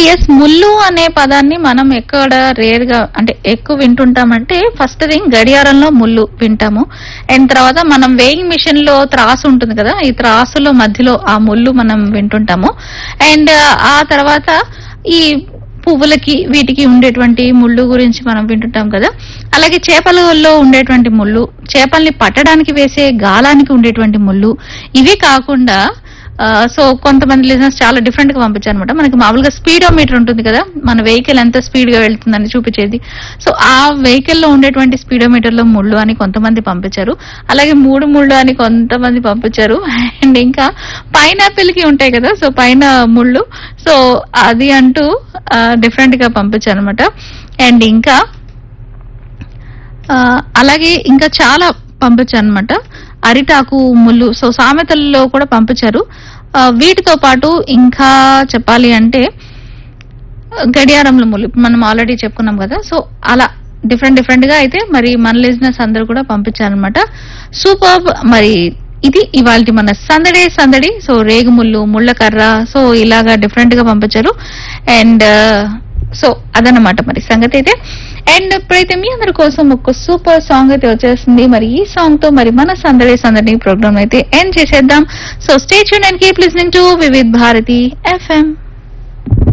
yes ముళ్ళు అనే పదాన్ని మనం ఎక్కడ రేర్ గా అంటే ఎక్కువ వింటుంటామంటే ఫస్ట్ థింగ్ గడియారంలో ముళ్ళు వింటాము అండ్ తర్వాత మనం వేయింగ్ మిషన్ లో త్రాసు ఉంటుంది కదా ఈ త్రాసులో మధ్యలో ఆ ముళ్ళు మనం వింటుంటాము అండ్ ఆ తర్వాత ఈ పువ్వులకి వీటికి ఉండేటువంటి ముళ్ళు గురించి మనం వింటుంటాం కదా అలాగే చేపలలో ఉండేటువంటి ముళ్ళు చేపల్ని పట్టడానికి వేసే గాలానికి ఉండేటువంటి ముళ్ళు ఇవి కాకుండా ఆ, సో కొంతమంది లిజనర్స్ చాలా డిఫరెంట్ గా పంపించారు అనమాట మనకి మామూలుగా స్పీడోమీటర్ ఉంటుంది కదా మన వెహికల్ ఎంత స్పీడ్ గా వెళ్తుందని చూపించేది సో ఆ వెహికల్ లో ఉండేటువంటి స్పీడోమీటర్ లో ముళ్ళు అని కొంతమంది పంపించారు అలాగే మూడు ముళ్ళు అని కొంతమంది పంపించారు అండ్ ఇంకా పైనాపిల్ కి ఉంటాయి కదా సో పైన ముళ్ళు సో అది అంటూ డిఫరెంట్ గా పంపించారు అనమాట అండ్ ఇంకా ఆ, అలాగే ఇంకా చాలా పంపించారు అనమాట అరిటాకు ముళ్ళు సో సామెతల్లో కూడా పంపించారు ఆ, వీటితో పాటు ఇంకా చెప్పాలి అంటే గడియారంలో ముళ్ళు మనం ఆల్రెడీ చెప్పుకున్నాం కదా సో అలా డిఫరెంట్ డిఫరెంట్ గా అయితే మరి మన లిజినెస్ అందరూ కూడా పంపించారనమాట సూపర్ మరి ఇది ఇవాళ మన సందడే సందడి సో రేగుముళ్ళు ముళ్ళకర్ర సో ఇలాగా డిఫరెంట్ గా పంపించారు అండ్ సో అదన్నమాట మరి సంగతి అయితే అండ్ ఇప్పుడైతే మీ అందరి కోసం ఒక సూపర్ సాంగ్ అయితే వచ్చేసింది మరి ఈ సాంగ్ తో మరి మన సందడి సందడి ప్రోగ్రామ్ అయితే ఎండ్ చేసేద్దాం so stay tuned and keep listening to Vividh Bharati FM